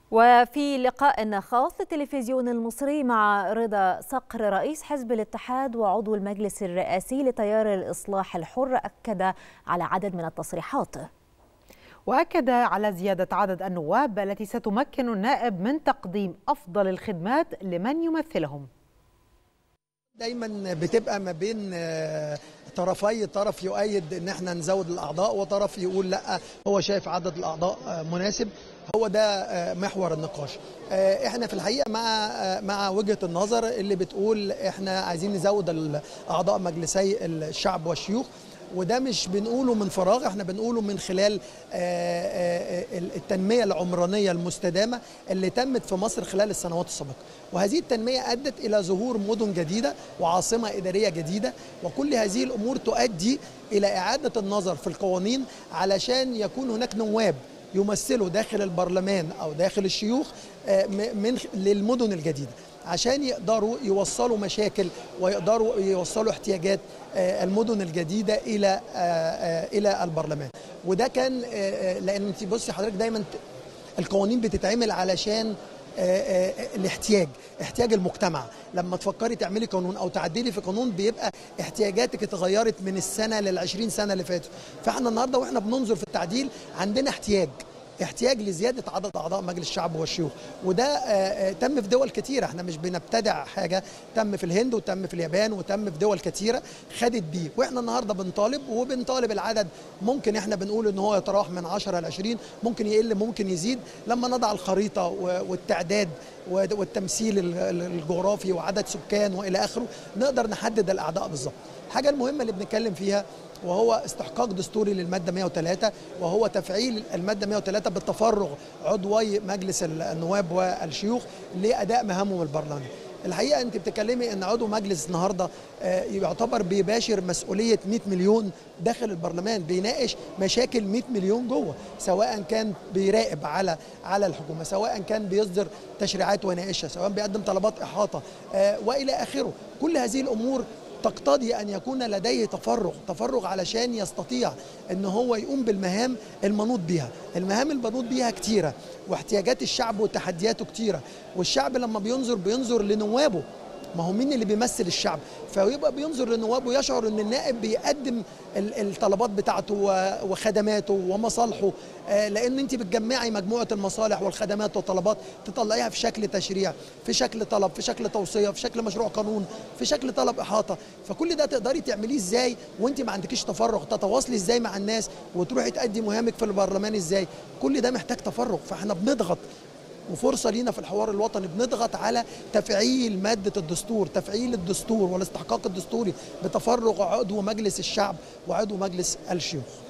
وفي لقاء خاص للتلفزيون المصري مع رضا صقر رئيس حزب الاتحاد وعضو المجلس الرئاسي لتيار الإصلاح الحر أكد على عدد من التصريحات وأكد على زيادة عدد النواب التي ستمكن النائب من تقديم أفضل الخدمات لمن يمثلهم دايما بتبقى ما بين طرفي طرف يؤيد ان احنا نزود الاعضاء وطرف يقول لا هو شايف عدد الاعضاء مناسب هو ده محور النقاش احنا في الحقيقه مع مع وجهه النظر اللي بتقول احنا عايزين نزود اعضاء مجلسي الشعب والشيوخ وده مش بنقوله من فراغ احنا بنقوله من خلال التنميه العمرانيه المستدامه اللي تمت في مصر خلال السنوات السابقه وهذه التنميه ادت الى ظهور مدن جديده وعاصمه اداريه جديده وكل هذه الامور تؤدي الى اعاده النظر في القوانين علشان يكون هناك نواب يمثلوا داخل البرلمان او داخل الشيوخ من للمدن الجديده عشان يقدروا يوصلوا مشاكل ويقدروا يوصلوا احتياجات المدن الجديده الى الى البرلمان وده كان لان انت بصي حضرتك دايما القوانين بتتعمل علشان الاحتياج احتياج المجتمع لما تفكري تعملي قانون او تعدلي في قانون بيبقى احتياجاتك اتغيرت من السنه لل20 سنه اللي فاتوا فاحنا النهارده واحنا بننظر في التعديل عندنا احتياج احتياج لزياده عدد اعضاء مجلس الشعب والشيوخ وده آه تم في دول كتيره احنا مش بنبتدع حاجه تم في الهند وتم في اليابان وتم في دول كتيره خدت بيه واحنا النهارده بنطالب وبنطالب العدد ممكن احنا بنقول ان هو يتراوح من 10 ل 20 ممكن يقل ممكن يزيد لما نضع الخريطه والتعداد والتمثيل الجغرافي وعدد سكان والى اخره نقدر نحدد الاعضاء بالظبط الحاجه المهمه اللي بنتكلم فيها وهو استحقاق دستوري للمادة 103 وهو تفعيل المادة 103 بالتفرغ عضوي مجلس النواب والشيوخ لأداء مهامهم البرلمانية الحقيقة أنت بتتكلمي أن عضو مجلس النهاردة يعتبر بيباشر مسؤولية 100 مليون داخل البرلمان بيناقش مشاكل 100 مليون جوه سواء كان بيراقب على على الحكومة سواء كان بيصدر تشريعات ويناقشها سواء بيقدم طلبات إحاطة وإلى آخره كل هذه الأمور تقتضي ان يكون لديه تفرغ تفرغ علشان يستطيع ان هو يقوم بالمهام المنوط بها المهام المنوط بها كتيره واحتياجات الشعب وتحدياته كتيره والشعب لما بينظر بينظر لنوابه ما هو مين اللي بيمثل الشعب فيبقى بينظر لنوابه يشعر ان النائب بيقدم الطلبات بتاعته وخدماته ومصالحه لان انت بتجمعي مجموعه المصالح والخدمات والطلبات تطلعيها في شكل تشريع في شكل طلب في شكل توصيه في شكل مشروع قانون في شكل طلب احاطه فكل ده تقدري تعمليه ازاي وانت ما عندكيش تفرغ تتواصلي ازاي مع الناس وتروحي تأدي مهامك في البرلمان ازاي كل ده محتاج تفرغ فاحنا بنضغط وفرصة لينا في الحوار الوطني بنضغط على تفعيل مادة الدستور تفعيل الدستور والاستحقاق الدستوري بتفرغ عضو مجلس الشعب وعضو مجلس الشيوخ